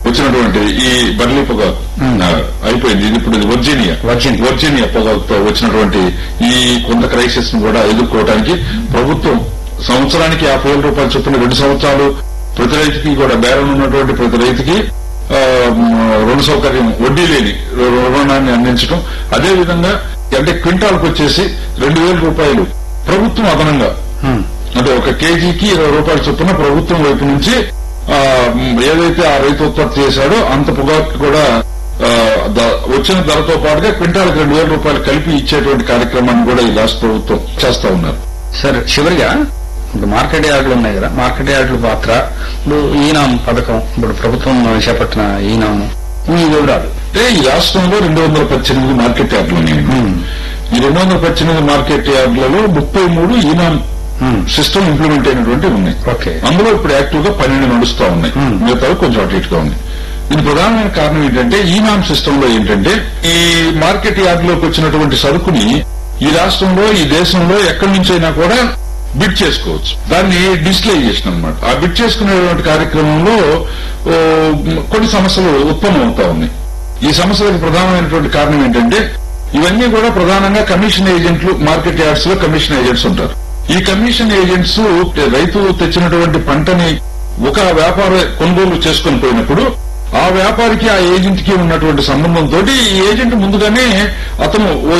వచ్చినటువంటి ఈ బర్లీ పొగాకు ఆ, అయిపోయింది ఇది ఇప్పుడు ఇది వర్జీనియా వర్జీనియా. వర్జీనియా పొగాకుతో వచ్చినటువంటి ఈ కొంత క్రైసిస్ ను కూడా ఎదుర్కోవడానికి ప్రభుత్వం సంవత్సరానికి యాభై వేల రూపాయలు చొప్పున రెండు సంవత్సరాలు ప్రతి రైతుకి కూడా బేరం ఉన్నటువంటి ప్రతి రైతుకి ఆ, రుణ సౌకర్యం వడ్డీ లేని రు- రుణాన్ని అందించడం అదే విధంగా అంటే క్వింటాల్కి వచ్చేసి రెండు వేల రూపాయలు ప్రభుత్వం అదనంగా హ్మ్. అంటే ఒక కేజీకి ఇరవై రూపాయల చొప్పున ప్రభుత్వం వైపు నుంచి ఆ, మ్, ఏదైతే ఆ రైతు ఉత్పత్తి చేశాడో అంత పొగాకు కూడా ఆ, ద- వచ్చిన ధరతో పాటుగా క్వింటాల్కి రెండు వేల రూపాయలు కలిపి ఇచ్చేటువంటి కార్యక్రమాన్ని కూడా ఈ రాష్ట్ర ప్రభుత్వం చేస్తా ఉన్నారు సార్ చివరిగా ఇప్పుడు మార్కెట్ యార్డులు ఉన్నాయి కదా మార్కెట్ యార్డుల పాత్ర ఇప్పుడు ఈనాం పథకం ఇప్పుడు ప్రభుత్వం చేపట్టిన ఈనాం ఈ వివరాలు అంటే ఈ రాష్ట్రంలో రెండు వందల పద్దెనిమిది మార్కెట్ యార్డులు ఉన్నాయి ఈ రెండు వందల పద్దెనిమిది మార్కెట్ యార్డులలో ముప్పై మూడు ఈనాం హ్మ్. సిస్టమ్ ఇంప్లిమెంట్ అయినటువంటి ఉన్నాయి ఓకే అందులో ఇప్పుడు యాక్టివ్ గా పన్నెండు నడుస్తా ఉన్నాయి Hmm. మిగతా కొంచెం అటు ఇటుగా ఉంది దీని ప్రధానమైన కారణం ఏంటంటే ఈ నామ్ సిస్టమ్ లో ఏంటంటే ఈ మార్కెట్ యార్డులోకి వచ్చినటువంటి సరుకుని ఈ రాష్ట్రంలో ఈ దేశంలో ఎక్కడి నుంచైనా కూడా బిడ్ చేసుకోవచ్చు దాన్ని డిజిటలైజేషన్ అన్నమాట ఆ బిడ్ చేసుకునేటువంటి కార్యక్రమంలో ఓ, కొన్ని సమస్యలు ఉత్పన్నం అవుతా ఉన్నాయి ఈ సమస్యలకు ప్రధానమైనటువంటి కారణం ఏంటంటే ఇవన్నీ కూడా ప్రధానంగా కమిషన్ ఏజెంట్లు మార్కెట్ యార్డ్స్ లో కమిషన్ ఏజెంట్స్ ఉంటారు ఈ కమిషన్ ఏజెంట్స్ రైతు తెచ్చినటువంటి పంటని ఒక వ్యాపార కొనుగోలు చేసుకొని పోయినప్పుడు ఆ వ్యాపారికి ఆ ఏజెంట్ కి ఉన్నటువంటి సంబంధంతో ఈ ఏజెంట్ ముందుగానే అతను ఓ